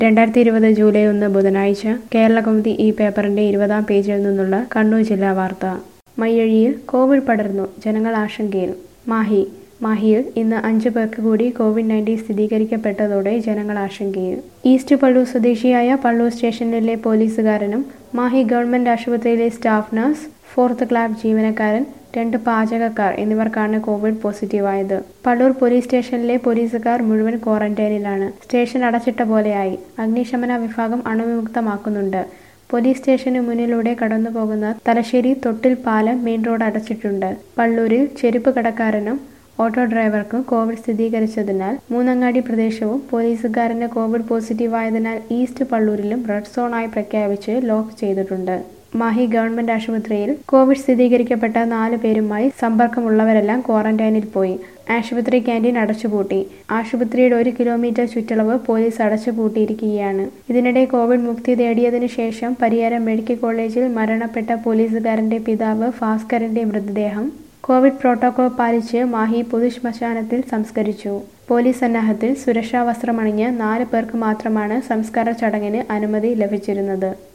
രണ്ടായിരത്തി ഇരുപത് ജൂലൈ ഒന്ന് ബുധനാഴ്ച കേരളകൗമുദി ഈ പേപ്പറിന്റെ ഇരുപതാം പേജിൽ നിന്നുള്ള കണ്ണൂർ ജില്ലാ വാർത്ത മയ്യഴിയിൽ കോവിഡ് പടർന്നു ജനങ്ങൾ ആശങ്കയിൽ മാഹി മാഹിയിൽ ഇന്ന് അഞ്ചു പേർക്ക് കൂടി കോവിഡ് നയൻറ്റീൻ സ്ഥിരീകരിക്കപ്പെട്ടതോടെ ജനങ്ങൾ ആശങ്കയിൽ ഈസ്റ്റ് പള്ളൂർ സ്വദേശിയായ പള്ളൂർ സ്റ്റേഷനിലെ പോലീസുകാരനും മാഹി ഗവൺമെന്റ് ആശുപത്രിയിലെ സ്റ്റാഫ് നഴ്സ് ഫോർത്ത് ക്ലാബ് ജീവനക്കാരൻ രണ്ട് പാചകക്കാർ എന്നിവർക്കാണ് കോവിഡ് പോസിറ്റീവായത് പള്ളൂർ പോലീസ് സ്റ്റേഷനിലെ പോലീസുകാർ മുഴുവൻ ക്വാറന്റൈനിലാണ് സ്റ്റേഷൻ അടച്ചിട്ട പോലെയായി അഗ്നിശമന വിഭാഗം അണുവിമുക്തമാക്കുന്നുണ്ട് പോലീസ് സ്റ്റേഷന് മുന്നിലൂടെ കടന്നുപോകുന്ന തലശ്ശേരി തൊട്ടിൽ പാലം മെയിൻ റോഡ് അടച്ചിട്ടുണ്ട് പള്ളൂരിൽ ചെരുപ്പ് കടക്കാരനും ഓട്ടോ ഡ്രൈവർക്കും കോവിഡ് സ്ഥിരീകരിച്ചതിനാൽ മൂന്നങ്ങാടി പ്രദേശവും പോലീസുകാരന് കോവിഡ് പോസിറ്റീവായതിനാൽ ഈസ്റ്റ് പള്ളൂരിലും റെഡ് സോണായി പ്രഖ്യാപിച്ച് ലോക്ക് ചെയ്തിട്ടുണ്ട് മാഹി ഗവൺമെന്റ് ആശുപത്രിയിൽ കോവിഡ് സ്ഥിരീകരിക്കപ്പെട്ട നാല് പേരുമായി സമ്പർക്കമുള്ളവരെല്ലാം ക്വാറന്റൈനിൽ പോയി ആശുപത്രി ക്യാൻറ്റീൻ അടച്ചുപൂട്ടി ആശുപത്രിയുടെ ഒരു കിലോമീറ്റർ ചുറ്റളവ് പോലീസ് അടച്ചുപൂട്ടിയിരിക്കുകയാണ് ഇതിനിടെ കോവിഡ് മുക്തി നേടിയതിനു ശേഷം പരിയാരം മെഡിക്കൽ കോളേജിൽ മരണപ്പെട്ട പോലീസുകാരന്റെ പിതാവ് ഭാസ്കരന്റെ മൃതദേഹം കോവിഡ് പ്രോട്ടോകോൾ പാലിച്ച് മാഹി പൊതുശ്മശാനത്തിൽ സംസ്കരിച്ചു പോലീസ് സന്നാഹത്തിൽ സുരക്ഷാ വസ്ത്രമണിഞ്ഞ് നാല് പേർക്ക് മാത്രമാണ് സംസ്കാര ചടങ്ങിന് അനുമതി ലഭിച്ചിരുന്നത്